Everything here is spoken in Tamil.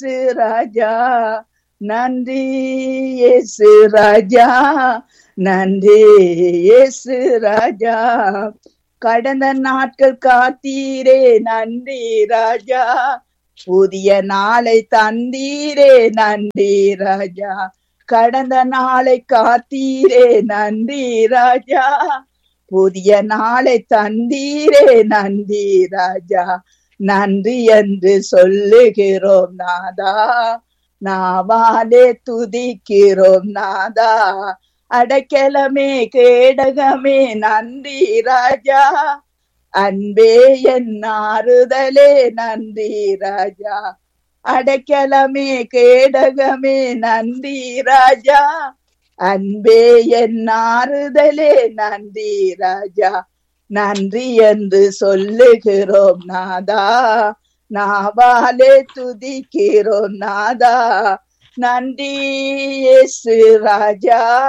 இயேசு ராஜா நன்றி இயேசு ராஜா நன்றி இயேசு ராஜா கடந்த நாட்கள் காத்தீரே நன்றி ராஜா புதிய நாளை தந்தீரே நன்றி ராஜா கடந்த நாளை காத்தீரே நன்றி ராஜா புதிய நாளை தந்தீரே நன்றி ராஜா நன்றி என்று சொல்லுகிறோம் நாதா நாவாலே துதிக்கிறோம் நாதா அடைக்கலமே கேடகமே நன்றி ராஜா அன்பே என் ஆறுதலே நன்றி ராஜா அடைக்கலமே கேடகமே நன்றி ராஜா அன்பே என் ஆறுதலே நன்றி ராஜா நன்றி என்று சொல்லுகிறோம் நாதா நாவாலே துதிக்கிறோம் நாதா நன்றி இயேசு ராஜா